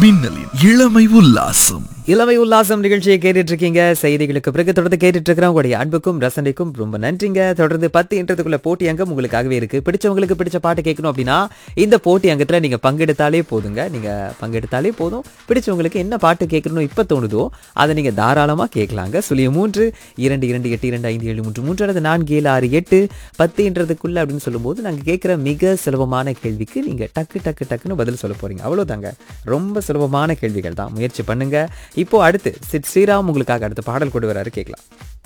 மின்னலின் இளமை உல்லாசம் இளமை உல்லாசம் நிகழ்ச்சியை கேட்டுட்டு இருக்கீங்க செய்திகளுக்கு பிறகு தொடர்ந்து கேட்டுட்டு இருக்கிற உங்களுடைய அன்புக்கும் ரசனைக்கும் ரொம்ப நன்றிங்க தொடர்ந்து பத்து என்றதுக்குள்ள போட்டி அங்கம் உங்களுக்காகவே இருக்கு பிடிச்சவங்களுக்கு பிடிச்ச பாட்டு கேட்கணும் அப்படின்னா இந்த போட்டி அங்கத்துல நீங்க பங்கெடுத்தாலே போதுங்க நீங்க பங்கெடுத்தாலே போதும் பிடிச்சவங்களுக்கு என்ன பாட்டு கேட்கணும் இப்ப தோணுதோ அதை நீங்க தாராளமா கேட்கலாங்க சுழிய மூன்று இரண்டு இரண்டு எட்டு இரண்டு ஐந்து ஏழு மூன்று மூன்று அல்லது நான்கு ஏழு ஆறு எட்டு பத்து என்றதுக்குள்ள அப்படின்னு சொல்லும்போது நாங்க கேட்கிற மிக சுலபமான கேள்விக்கு நீங்க டக்கு டக்கு டக்குன்னு பதில் சொல்ல போறீங்க அவ்வளவுதாங்க ரொம்ப சுலபமான கேள்விகள் தான் முயற்சி பண்ணுங்க இப்போ அடுத்து சித் ஸ்ரீராம் உங்களுக்காக அடுத்த பாடல் கொண்டு வராரு கேட்கலாம்